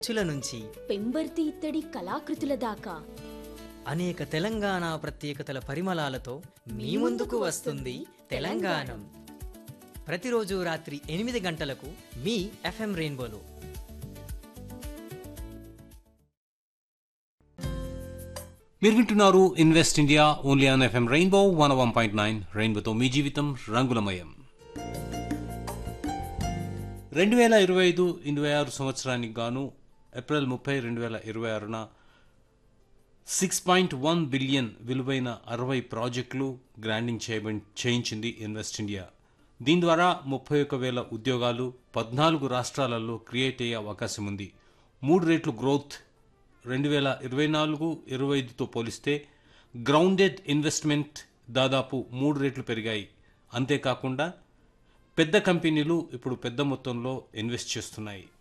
చుల నుంచి పెంబర్తి ఇత్తడి కళాకృతుల దాకా అనేక తెలంగాణ ప్రత్యేకతల పరిమళాలతో మీ ముందుకు వస్తుంది తెలంగాణం ప్రతిరోజు రాత్రి ఎనిమిది గంటలకు మీ ఎఫ్ఎం రెయిన్బోలో మీరు వింటున్నారు invest India only on FM rainbow one one point nine రెయిన్బోతో మీ జీవితం రంగులమయం రెండు వేల ఇరవై ఐదు ఇరవై ఆరు సంవత్సరానికి గాను ఏప్రిల్ ముప్పై రెండు వేల ఇరవై ఆరున సిక్స్ పాయింట్ వన్ బిలియన్ విలువైన అరవై ప్రాజెక్టులు గ్రాండింగ్ చేయబడి చేయించింది ఇన్వెస్ట్ ఇండియా దీని ద్వారా ముప్పై ఒక్క వేల ఉద్యోగాలు పద్నాలుగు రాష్ట్రాలలో క్రియేట్ అయ్యే అవకాశం ఉంది మూడు రేట్లు గ్రోత్ రెండు వేల ఇరవై నాలుగు ఇరవై ఐదుతో పోలిస్తే గ్రౌండెడ్ ఇన్వెస్ట్మెంట్ దాదాపు మూడు రెట్లు పెరిగాయి అంతేకాకుండా పెద్ద కంపెనీలు ఇప్పుడు పెద్ద మొత్తంలో ఇన్వెస్ట్ చేస్తున్నాయి